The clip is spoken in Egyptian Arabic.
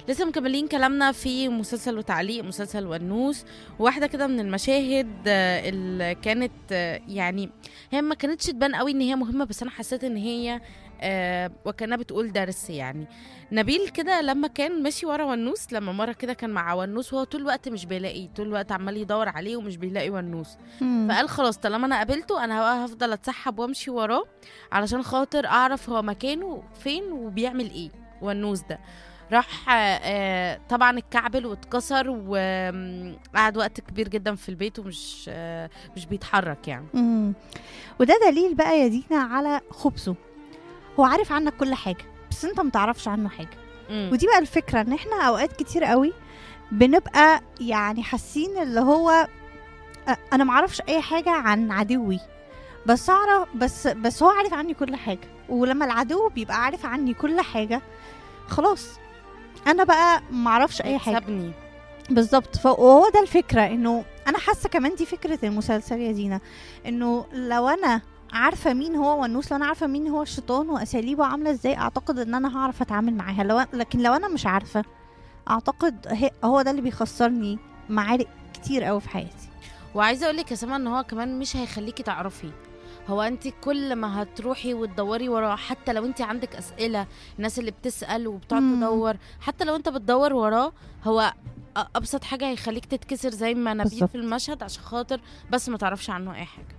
لسه مكملين كلامنا في مسلسل وتعليق مسلسل ونوس واحدة كده من المشاهد آه، اللي كانت آه، يعني هي ما كانتش تبان قوي ان هي مهمة بس انا حسيت ان هي آه وكانها بتقول درس يعني نبيل كده لما كان ماشي ورا ونوس لما مرة كده كان مع ونوس وهو طول الوقت مش بيلاقيه طول الوقت عمال يدور عليه ومش بيلاقي ونوس مم. فقال خلاص طالما انا قابلته انا بقى هفضل اتسحب وامشي وراه علشان خاطر اعرف هو مكانه فين وبيعمل ايه والنوس ده راح آه، آه، طبعا اتكعبل واتكسر وقعد وقت كبير جدا في البيت ومش آه، مش بيتحرك يعني مم. وده دليل بقى يا دينا على خبثه هو عارف عنك كل حاجه بس انت متعرفش عنه حاجه مم. ودي بقى الفكره ان احنا اوقات كتير قوي بنبقى يعني حاسين اللي هو أ- انا معرفش اي حاجه عن عدوي بس اعرف بس بس هو عارف عني كل حاجه ولما العدو بيبقى عارف عني كل حاجه خلاص انا بقى معرفش اي حاجه سابني بالظبط فهو ده الفكره انه انا حاسه كمان دي فكره المسلسل يا دينا انه لو انا عارفه مين هو ونوس لو انا عارفه مين هو الشيطان واساليبه عامله ازاي اعتقد ان انا هعرف اتعامل معاها لو لكن لو انا مش عارفه اعتقد هي- هو ده اللي بيخسرني معارك كتير قوي في حياتي وعايزه اقول لك يا سما ان هو كمان مش هيخليكي تعرفي هو انت كل ما هتروحي وتدوري وراه حتى لو انت عندك اسئله الناس اللي بتسال وبتقعد مم. تدور حتى لو انت بتدور وراه هو أ- ابسط حاجه هيخليك تتكسر زي ما نبيل بالظبط. في المشهد عشان خاطر بس ما تعرفش عنه اي حاجه